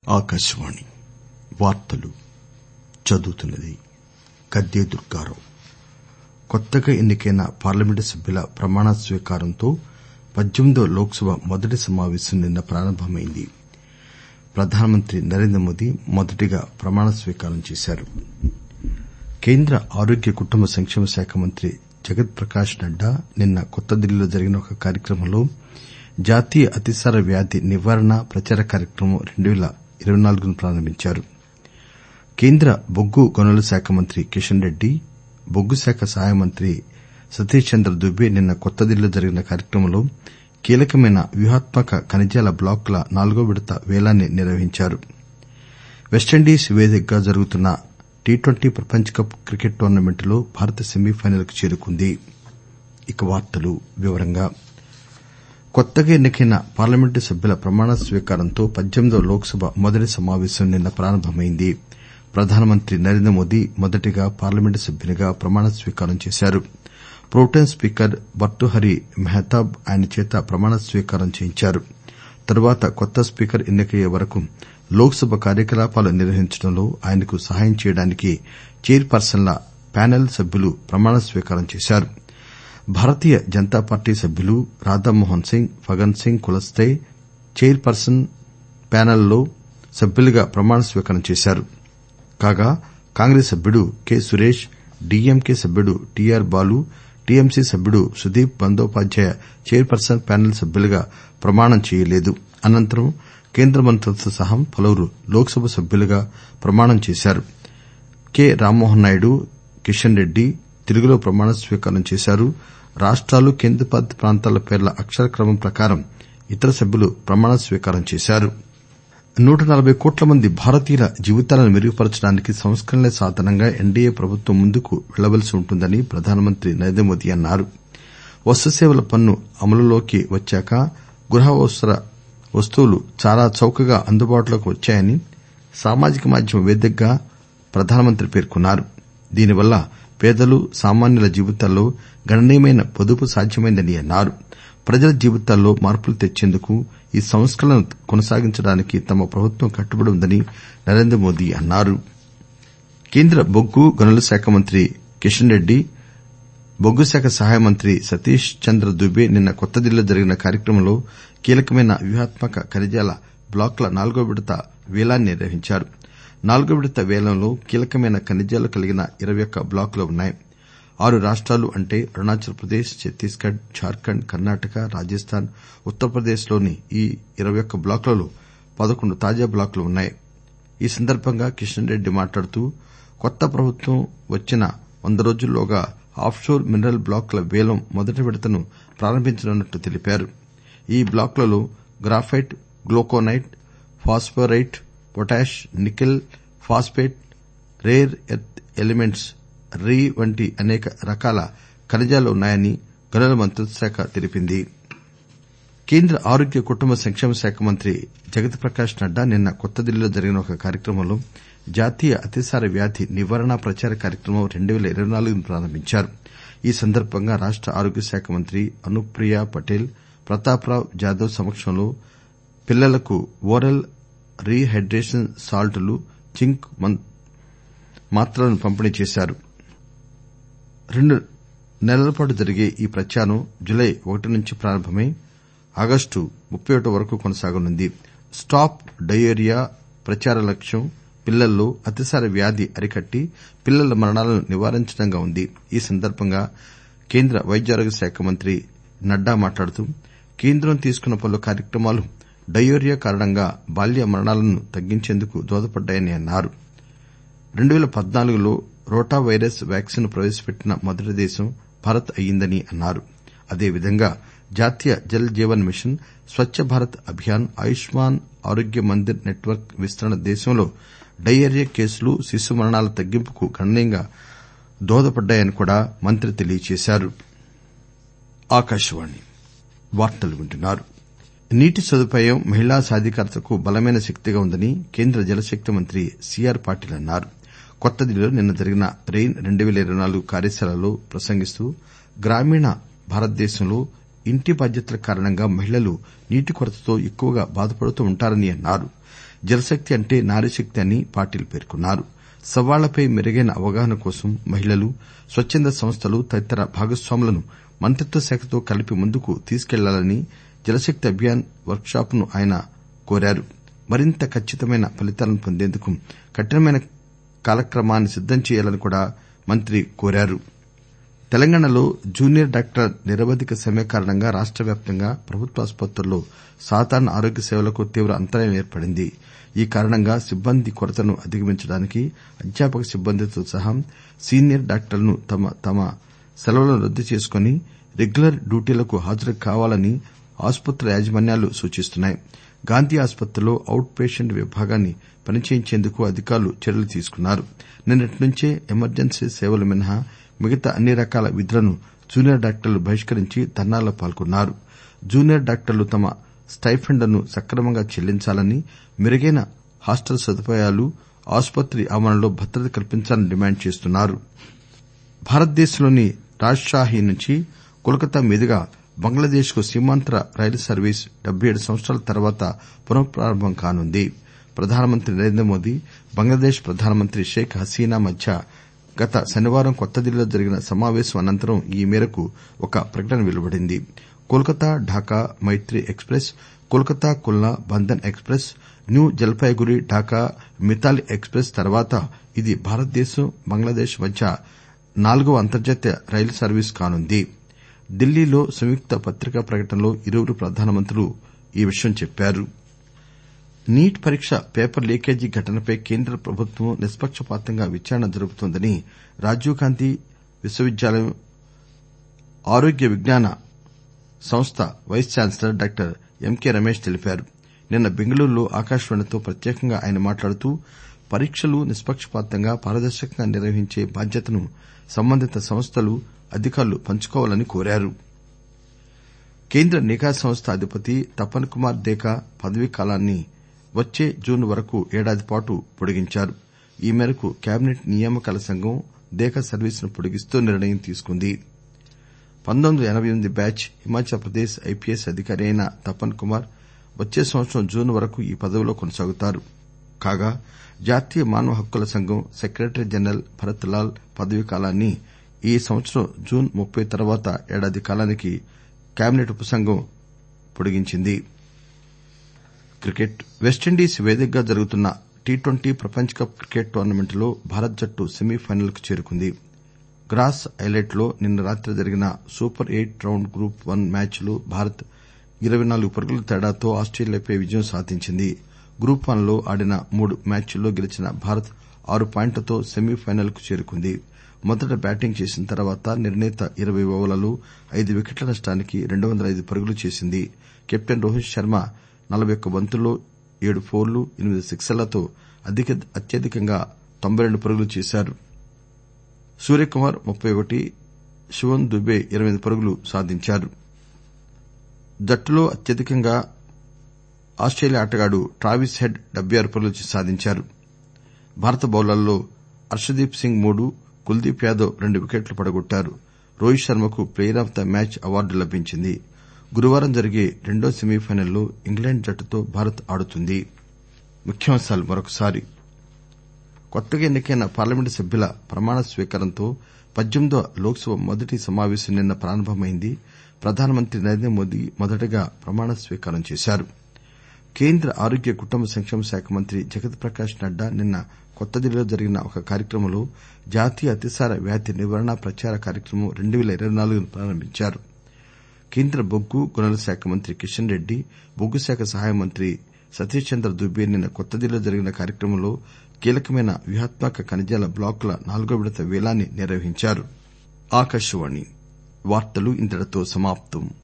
ఆకాశవాణి వార్తలు చదువుతున్నది గద్దె దుర్గారావు కొత్తగా ఎన్నికైన పార్లమెంటు సభ్యుల ప్రమాణ స్వీకారంతో పద్దెనిమిదవ లోక్ సభ మొదటి సమావేశం నిన్న ప్రారంభమైంది ప్రధానమంత్రి నరేంద్రమోదీ మొదటిగా ప్రమాణ స్వీకారం చేశారు కేంద్ర ఆరోగ్య కుటుంబ సంక్షేమ శాఖ మంత్రి జగత్ ప్రకాశ్ నడ్డా నిన్న కొత్త ఢిల్లీలో జరిగిన ఒక కార్యక్రమంలో జాతీయ అతిసార వ్యాధి నివారణ ప్రచార కార్యక్రమం 2024 ను ప్రారంభించారు కేంద్ర బొగ్గు గనుల శాఖ మంత్రి కిషన్ రెడ్డి బొగ్గు శాఖ సహాయ మంత్రి సతీష్ చంద్ర దుబే నిన్న కొత్త ఢిల్లీలో జరిగిన కార్యక్రమంలో కీలకమైన వ్యూహాత్మక ఖనిజాల బ్లాకుల నాలుగో విడత పేలాన్ని నిర్వహించారు వెస్టిండీస్ వేదికగా జరుగుతున్న టీ ట్వంటీ ప్రపంచ కప్ క్రికెట్ టోర్నమెంట్ లో భారత్ సెమీఫైనల్ కు చేరుకుంది కొత్తగా ఎన్నికైన పార్లమెంటు సభ్యుల ప్రమాణ స్వీకారంతో పద్దెనిమిదవ లోక్ సభ మొదటి సమావేశం నిన్న ప్రారంభమైంది ప్రధానమంత్రి నరేంద్రమోదీ మొదటిగా పార్లమెంటు సభ్యునిగా ప్రమాణ స్వీకారం చేశారు ప్రొటెం స్పీకర్ భర్తృహరి మహతాబ్ ఆయన చేత ప్రమాణ స్వీకారం చేయించారు తరువాత కొత్త స్పీకర్ ఎన్నికయ్యే వరకు లోక్ సభ కార్యకలాపాలు నిర్వహించడంలో ఆయనకు సహాయం చేయడానికి చైర్ పర్సన్ల ప్యానెల్ సభ్యులు ప్రమాణ స్వీకారం చేశారు భారతీయ జనతా పార్టీ సభ్యులు Radha Mohan Singh Faggan Singh Kulaste chair person panel లో సభ్యులుగా ప్రమాణ స్వీకారం చేశారు కాగా కాంగ్రెస్ సభ్యుడు కె సురేష్ డీఎంకే సభ్యుడు టీఆర్ బాలు టీఎంసీ సభ్యుడు Sudip Bandyopadhyay chair person panel సభ్యులుగా ప్రమాణం చేయలేదు అనంతరం కేంద్ర మంత్రులతో సహా పలువురు లోక్ సభ సభ్యులుగా ప్రమాణం చేశారు కె రామ్మోహన్ నాయుడు కిషన్ రెడ్డి తెలుగులో ప్రమాణ స్వీకారం చేశారు రాష్టాలు కేంద్రపాలిత ప్రాంతాల పేర్ల అక్షర క్రమం ప్రకారం ఇతర సభ్యులు ప్రమాణ స్వీకారం చేశారు నూట నలబై కోట్ల మంది భారతీయుల జీవితాలను మెరుగుపరచడానికి సంస్కరణలే సాధనంగా ఎన్డీఏ ప్రభుత్వం ముందుకు పెళ్లవలసి ఉంటుందని ప్రధానమంత్రి నరేంద్రమోదీ అన్నారు వస్తుసేవల పన్ను అమలులోకి వచ్చాక గృహావసర వస్తువులు చాలా చౌకగా అందుబాటులోకి వచ్చాయని సామాజిక మాధ్యమం వేదికగా ప్రధానమంత్రి పేర్కొన్నారు దీనివల్ల పేదలు సామాన్యుల జీవితాల్లో గణనీయమైన పొదుపు సాధ్యమైందని అన్నారు ప్రజల జీవితాల్లో మార్పులు తెచ్చేందుకు ఈ సంస్కరణలను కొనసాగించడానికి తమ ప్రభుత్వం కట్టుబడి ఉందని నరేంద్రమోదీ అన్నారు కేంద్ర బొగ్గు గనుల శాఖ మంత్రి కిషన్ రెడ్డి బొగ్గు శాఖ సహాయ మంత్రి సతీష్ చంద్ర దుబే నిన్న కొత్త ఢిల్లీలో జరిగిన కార్యక్రమంలో కీలకమైన వ్యూహాత్మక ఖనిజాల బ్లాకుల నాలుగో విడత పేలాన్ని నిర్వహించారు నాలుగో విడత పేలంలో కీలకమైన ఖనిజాలు కలిగిన ఇరవై ఒక్క బ్లాకులు ఉన్నాయి ఆరు రాష్టాలు అంటే అరుణాచల్ ప్రదేశ్ ఛత్తీస్ గఢ్ జార్ఖండ్ కర్ణాటక రాజస్థాన్ ఉత్తరప్రదేశ్ లోని ఈ ఇరవై ఒక్క బ్లాకులలో పదకొండు తాజా బ్లాకులు ఉన్నాయి ఈ సందర్బంగా కిషన్ రెడ్డి మాట్లాడుతూ కొత్త ప్రభుత్వం వచ్చిన వంద రోజుల్లోగా ఆఫ్ షోర్ మినరల్ బ్లాకుల పేలం మొదటి విడతను ప్రారంభించనున్నట్లు తెలిపారు ఈ బ్లాకులలో graphite glauconite phosphorite potash nickel phosphate rare earth elements రీ వంటి అనేక రకాల ఖనిజాలు ఉన్నాయని గనుల మంత్రిత్వ శాఖ తెలిపింది కేంద్ర ఆరోగ్య కుటుంబ సంక్షేమ శాఖ మంత్రి జగత్ ప్రకాశ్ నడ్డా నిన్న కొత్త ఢిల్లీలో జరిగిన ఒక కార్యక్రమంలో జాతీయ అతిసార వ్యాధి నివారణ ప్రచార కార్యక్రమం 2024 ను ప్రారంభించారు ఈ సందర్బంగా రాష్ట ఆరోగ్య శాఖ మంత్రి అనూప్ ప్రియ పటేల్ ప్రతాప్ రావ్ జాదవ్ సమక్షంలో పిల్లలకు ఓరల్ రీ హైడ్రేషన్ సాల్ట్ లు జింక్ మాత్రలను పంపిణీ చేశారు రెండు నెలల పాటు జరిగే ఈ ప్రచారం జులై ఒకటి నుంచి ప్రారంభమై ఆగస్టు ముప్పై ఒకటి వరకు కొనసాగనుంది స్టాప్ డయేరియా ప్రచార లక్ష్యం పిల్లల్లో అతిసార వ్యాధి అరికట్టి పిల్లల మరణాలను నివారించడంగా ఉంది ఈ సందర్బంగా కేంద్ర వైద్యారోగ్య శాఖ మంత్రి నడ్డా మాట్లాడుతూ కేంద్రం తీసుకున్న పలు కార్యక్రమాలు డయేరియా కారణంగా బాల్య మరణాలను తగ్గించేందుకు దోహదపడ్డాయని అన్నారు 2014 లో రోటా వైరస్ వ్యాక్సిన్ ప్రవేశపెట్టిన మొదటి దేశం భారత్ అయ్యిందని అన్నారు అదేవిధంగా జాతీయ జల్ జీవన్ మిషన్ స్వచ్చ భారత్ అభియాన్ ఆయుష్మాన్ ఆరోగ్య మందిర్ నెట్వర్క్ విస్తరణ దేశంలో డయేరియా కేసులు శిశు మరణాల తగ్గింపుకు గణనీయంగా దోహదపడ్డాయని కూడా మంత్రి తెలియజేశారు నీటి సదుపాయం మహిళా సాధికారతకు బలమైన శక్తిగా ఉందని కేంద్ర జలశక్తి మంత్రి సీఆర్ పాటిల్ అన్నారు కొత్త ఢిల్లీలో నిన్న జరిగిన రెయిన్ 2024 కార్యశాలలో ప్రసంగిస్తూ గ్రామీణ భారతదేశంలో ఇంటి బాధ్యతల కారణంగా మహిళలు నీటి కొరతతో ఎక్కువగా బాధపడుతూ ఉంటారని అన్నారు జలశక్తి అంటే నారీశక్తి అని పాటిల్ పేర్కొన్నారు సవాళ్లపై మెరుగైన అవగాహన కోసం మహిళలు స్వచ్చంద సంస్థలు తదితర భాగస్వాములను మంత్రిత్వ శాఖతో కలిపి ముందుకు తీసుకెళ్లాలని జలశక్తి అభియాన్ వర్క్ షాప్ ను ఆయన కోరారు మరింత ఖచ్చితమైన ఫలితాలను పొందేందుకు కఠినమైన కాలక్రమాన్ని సిద్దం చేయాలని కూడా మంత్రి కోరారు తెలంగాణలో జూనియర్ డాక్టర్ల నిరవధిక సమ్మె కారణంగా రాష్ట వ్యాప్తంగా ప్రభుత్వాసుపత్రుల్లో సాధారణ ఆరోగ్య సేవలకు తీవ్ర అంతరాయం ఏర్పడింది ఈ కారణంగా సిబ్బంది కొరతను అధిగమించడానికి అధ్యాపక సిబ్బందితో సహా సీనియర్ డాక్టర్లు తమ తమ సెలవులను రద్దు చేసుకుని రెగ్యులర్ డ్యూటీలకు హాజరు కావాలని ఆసుపత్రుల యాజమాన్యాలు సూచిస్తున్నాయి గాంధీ ఆసుపత్రిలో అవుట్ పేషెంట్ విభాగాన్ని పనిచేయించేందుకు అధికారులు చర్యలు తీసుకున్నారు నిన్నటి నుంచే ఎమర్జెన్సీ సేవలు మినహా మిగతా అన్ని రకాల విధులను జూనియర్ డాక్టర్లు బహిష్కరించి ధర్నాల్లో పాల్గొన్నారు జూనియర్ డాక్టర్లు తమ స్టైఫండ్లను సక్రమంగా చెల్లించాలని మెరుగైన హాస్టల్ సదుపాయాలు ఆసుపత్రి ఆవరణలో భద్రత కల్పించాలని డిమాండ్ చేస్తున్నారు భారతదేశంలోని రాజ్షాహి నుంచి కోల్కతా మీదుగా బంగ్లాదేశ్ కు సీమాంతర రైలు సర్వీస్ డెబ్బై ఏడు సంవత్సరాల తర్వాత పునఃప్రారంభం కానుంది ప్రధానమంత్రి నరేంద్రమోదీ బంగ్లాదేశ్ ప్రధానమంత్రి షేక్ హసీనా మధ్య గత శనివారం కొత్తదిల్లీలో జరిగిన సమావేశం అనంతరం ఈ మేరకు ఒక ప్రకటన వెలువడింది Kolkata Dhaka Maitree express Kolkata Khulna Bandhan express new Jalpaiguri Dhaka Mitali express తర్వాత ఇది భారతదేశం బంగ్లాదేశ్ మధ్య నాల్గవ అంతర్జాతీయ రైలు సర్వీసు కానుంది ఢిల్లీలో సంయుక్త పత్రికా ప్రకటనలో ఇరువురు ప్రధానమంత్రులు ఈ విషయం చెప్పారు నీట్ పరీక్ష పేపర్ లీకేజీ ఘటనపై కేంద్ర ప్రభుత్వం నిష్పక్షపాతంగా విచారణ జరుపుతోందని రాజీవ్ గాంధీ విశ్వవిద్యాలయం ఆరోగ్య విజ్ఞాన సంస్థ vice chancellor doctor MK Ramesh తెలిపారు నిన్న బెంగళూరులో ఆకాశవాణితో ప్రత్యేకంగా ఆయన మాట్లాడుతూ పరీక్షలు నిష్పక్షపాతంగా పారదర్శకంగా నిర్వహించే బాధ్యతను సంబంధిత సంస్థలు అధికారులు పంచుకోవాలని కోరారు కేంద్ర నిఘా సంస్థ అధిపతి తపన్ కుమార్ దేకా పదవీకాలాన్ని వచ్చే జూన్ వరకు ఏడాది పాటు పొడిగించారు ఈ మేరకు కేబినెట్ నియామకాల సంఘం దేకా సర్వీసును పొడిగిస్తూ నిర్ణయం తీసుకుంది పంతొమ్మిది వందల ఎనబై ఎనిమిది బ్యాచ్ హిమాచల్ ప్రదేశ్ ఐపీఎస్ అధికారి అయిన తపన్ కుమార్ వచ్చే సంవత్సరం జూన్ వరకు ఈ పదవిలో కొనసాగుతారు కాగా జాతీయ మానవ హక్కుల సంఘం సెక్రటరీ జనరల్ భరత్ లాల్ పదవీకాలాన్ని ఈ సంవత్సరం జూన్ ముప్పై తర్వాత ఏడాది కాలానికి కేబినెట్ ఉపసంఘం పొడిగించింది వెస్టిండీస్ వేదికగా జరుగుతున్న టీ ట్వంటీ ప్రపంచ కప్ క్రికెట్ టోర్నమెంట్ లో భారత జట్టు సెమీఫైనల్ కు చేరుకుంది గ్రాస్ ఐలెట్ లో నిన్న రాత్రి జరిగిన super eight round group one match లో భారత్ ఇరవై నాలుగు పరుగుల తేడాతో ఆస్టేలియాపై విజయం సాధించింది గ్రూప్ వన్ లో ఆడిన మూడు మ్యాచ్ల్లో గెలిచిన భారత్ ఆరు పాయింట్లతో సెమీఫైనల్ కు చేరుకుంది మొదట బ్యాటింగ్ చేసిన తర్వాత నిర్ణీత ఇరవై ఓవర్లలో ఐదు వికెట్ల నష్టానికి రెండు వందల ఐదు పరుగులు చేసింది కెప్టెన్ రోహిత్ శర్మ నలబై ఒక్క బంతుల్లో ఏడు ఫోర్లు ఎనిమిది సిక్సర్లతో అత్యధికంగా తొంభై రెండు పరుగులు చేశారు సూర్యకుమార్ ముప్పై ఒకటి శివన్ దుబే ఇరవై ఎనిమిది పరుగులు సాధించారు జట్టులో అత్యధికంగా ఆస్టేలియా ఆటగాడు ట్రావిస్ హెడ్ డెబ్బై ఆరు పరుగులు సాధించారు భారత బౌలర్లలో హర్షదీప్ సింగ్ మూడు కుల్దీప్ యాదవ్ రెండు వికెట్లు పడగొట్టారు రోహిత్ శర్మకు player of the match award లభించింది గురువారం జరిగే రెండో సెమీఫైనల్లో ఇంగ్లాండ్ జట్టుతో భారత్ ఆడుతుంది కొత్తగా ఎన్నికైన పార్లమెంటు సభ్యుల ప్రమాణ స్వీకారంతో పద్దెనిమిదవ లోక్ సభ మొదటి సమావేశం నిన్న ప్రారంభమైంది ప్రధానమంత్రి నరేంద్రమోదీ మొదటగా ప్రమాణ స్వీకారం చేశారు కేంద్ర ఆరోగ్య కుటుంబ సంక్షేమ శాఖ మంత్రి జగత్ ప్రకాష్ నడ్డా నిన్న కొత్తదిల్లీలో జరిగిన ఒక కార్యక్రమంలో జాతీయ అతిసార వ్యాధి నివారణ ప్రచార కార్యక్రమం రెండు పేల ఇరవై నాలుగును ప్రారంభించారు కేంద్ర బొగ్గు గనుల శాఖ మంత్రి కిషన్ రెడ్డి బొగ్గు శాఖ సహాయ మంత్రి సతీష్ చంద్ర దుబే నిన్న కొత్తదిల్లీలో జరిగిన కార్యక్రమంలో కీలకమైన వ్యూహాత్మక ఖనిజాల బ్లాకుల నాల్గో విడత పేలాన్ని నిర్వహించారు